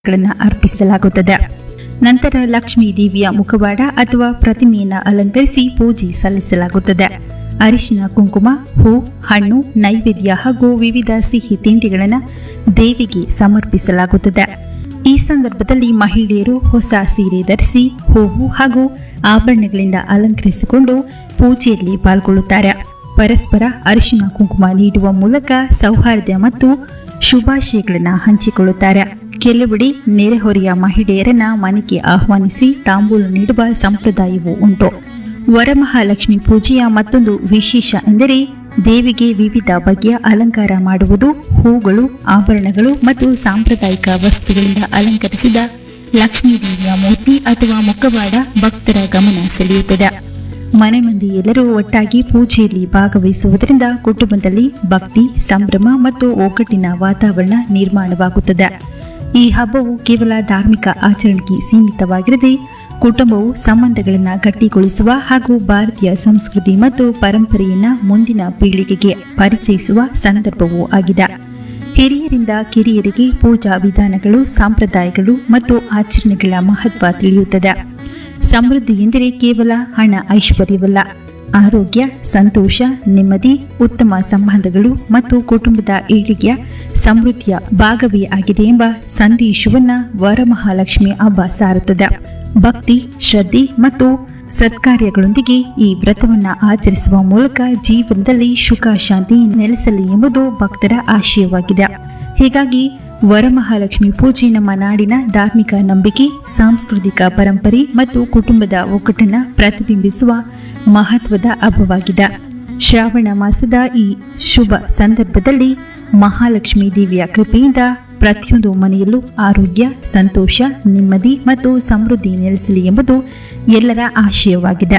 ಗಳನ್ನು ಅರ್ಪಿಸಲಾಗುತ್ತದೆ ನಂತರ ಲಕ್ಷ್ಮೀ ದೇವಿಯ ಮುಖವಾಡ ಅಥವಾ ಪ್ರತಿಮೆಯನ್ನು ಅಲಂಕರಿಸಿ ಪೂಜೆ ಸಲ್ಲಿಸಲಾಗುತ್ತದೆ ಅರಿಶಿನ ಕುಂಕುಮ ಹೂ ಹಣ್ಣು ನೈವೇದ್ಯ ಹಾಗೂ ವಿವಿಧ ಸಿಹಿ ತಿಂಡಿಗಳನ್ನು ದೇವಿಗೆ ಸಮರ್ಪಿಸಲಾಗುತ್ತದೆ ಈ ಸಂದರ್ಭದಲ್ಲಿ ಮಹಿಳೆಯರು ಹೊಸ ಸೀರೆ ಧರಿಸಿ ಹೂವು ಹಾಗೂ ಆಭರಣಗಳಿಂದ ಅಲಂಕರಿಸಿಕೊಂಡು ಪೂಜೆಯಲ್ಲಿ ಪಾಲ್ಗೊಳ್ಳುತ್ತಾರೆ ಪರಸ್ಪರ ಅರಿಶಿನ ಕುಂಕುಮ ನೀಡುವ ಮೂಲಕ ಸೌಹಾರ್ದ ಮತ್ತು ಶುಭಾಶಯಗಳನ್ನು ಹಂಚಿಕೊಳ್ಳುತ್ತಾರೆ ಕೆಲವೆಡೆ ನೆರೆಹೊರೆಯ ಮಹಿಳೆಯರನ್ನ ಮನೆಗೆ ಆಹ್ವಾನಿಸಿ ತಾಂಬೂಲ ನೀಡುವ ಸಂಪ್ರದಾಯವೂ ಉಂಟು ವರಮಹಾಲಕ್ಷ್ಮಿ ಪೂಜೆಯ ಮತ್ತೊಂದು ವಿಶೇಷ ಎಂದರೆ ದೇವಿಗೆ ವಿವಿಧ ಬಗೆಯ ಅಲಂಕಾರ ಮಾಡುವುದು ಹೂಗಳು ಆಭರಣಗಳು ಮತ್ತು ಸಾಂಪ್ರದಾಯಿಕ ವಸ್ತುಗಳಿಂದ ಅಲಂಕರಿಸಿದ ಲಕ್ಷ್ಮೀ ದೇವಿಯ ಮೂರ್ತಿ ಅಥವಾ ಮುಖವಾಡ ಭಕ್ತರ ಗಮನ ಸೆಳೆಯುತ್ತದೆ ಮನೆ ಮಂದಿ ಎಲ್ಲರೂ ಒಟ್ಟಾಗಿ ಪೂಜೆಯಲ್ಲಿ ಭಾಗವಹಿಸುವುದರಿಂದ ಕುಟುಂಬದಲ್ಲಿ ಭಕ್ತಿ ಸಂಭ್ರಮ ಮತ್ತು ಒಗ್ಗಟ್ಟಿನ ವಾತಾವರಣ ನಿರ್ಮಾಣವಾಗುತ್ತದೆ ಈ ಹಬ್ಬವು ಕೇವಲ ಧಾರ್ಮಿಕ ಆಚರಣೆಗೆ ಸೀಮಿತವಾಗಿರದೆ ಕುಟುಂಬವು ಸಂಬಂಧಗಳನ್ನು ಗಟ್ಟಿಗೊಳಿಸುವ ಹಾಗೂ ಭಾರತೀಯ ಸಂಸ್ಕೃತಿ ಮತ್ತು ಪರಂಪರೆಯನ್ನು ಮುಂದಿನ ಪೀಳಿಗೆಗೆ ಪರಿಚಯಿಸುವ ಸಂದರ್ಭವೂ ಆಗಿದೆ ಹಿರಿಯರಿಂದ ಕಿರಿಯರಿಗೆ ಪೂಜಾ ವಿಧಾನಗಳು ಸಂಪ್ರದಾಯಗಳು ಮತ್ತು ಆಚರಣೆಗಳ ಮಹತ್ವ ತಿಳಿಯುತ್ತದೆ ಸಮೃದ್ಧಿ ಎಂದರೆ ಕೇವಲ ಹಣ ಐಶ್ವರ್ಯವಲ್ಲ ಆರೋಗ್ಯ ಸಂತೋಷ ನೆಮ್ಮದಿ ಉತ್ತಮ ಸಂಬಂಧಗಳು ಮತ್ತು ಕುಟುಂಬದ ಏಳಿಗೆಯ ಸಮೃದ್ಧಿಯ ಭಾಗವೇ ಆಗಿದೆ ಎಂಬ ಸಂದೇಶವನ್ನ ವರಮಹಾಲಕ್ಷ್ಮಿ ಹಬ್ಬ ಸಾರುತ್ತದೆ ಭಕ್ತಿ ಶ್ರದ್ಧೆ ಮತ್ತು ಸತ್ಕಾರ್ಯಗಳೊಂದಿಗೆ ಈ ವ್ರತವನ್ನ ಆಚರಿಸುವ ಮೂಲಕ ಜೀವನದಲ್ಲಿ ಸುಖ ಶಾಂತಿ ನೆಲೆಸಲಿ ಎಂಬುದು ಭಕ್ತರ ಆಶಯವಾಗಿದೆ ಹೀಗಾಗಿ ವರಮಹಾಲಕ್ಷ್ಮಿ ಪೂಜೆ ನಮ್ಮ ನಾಡಿನ ಧಾರ್ಮಿಕ ನಂಬಿಕೆ ಸಾಂಸ್ಕೃತಿಕ ಪರಂಪರೆ ಮತ್ತು ಕುಟುಂಬದ ಒಗ್ಗಟ್ಟನ್ನು ಪ್ರತಿಬಿಂಬಿಸುವ ಮಹತ್ವದ ಹಬ್ಬವಾಗಿದೆ ಶ್ರಾವಣ ಮಾಸದ ಈ ಶುಭ ಸಂದರ್ಭದಲ್ಲಿ ಮಹಾಲಕ್ಷ್ಮೀ ದೇವಿಯ ಕೃಪೆಯಿಂದ ಪ್ರತಿಯೊಂದು ಮನೆಯಲ್ಲೂ ಆರೋಗ್ಯ ಸಂತೋಷ ನೆಮ್ಮದಿ ಮತ್ತು ಸಮೃದ್ಧಿ ನೆಲೆಸಲಿ ಎಂಬುದು ಎಲ್ಲರ ಆಶಯವಾಗಿದೆ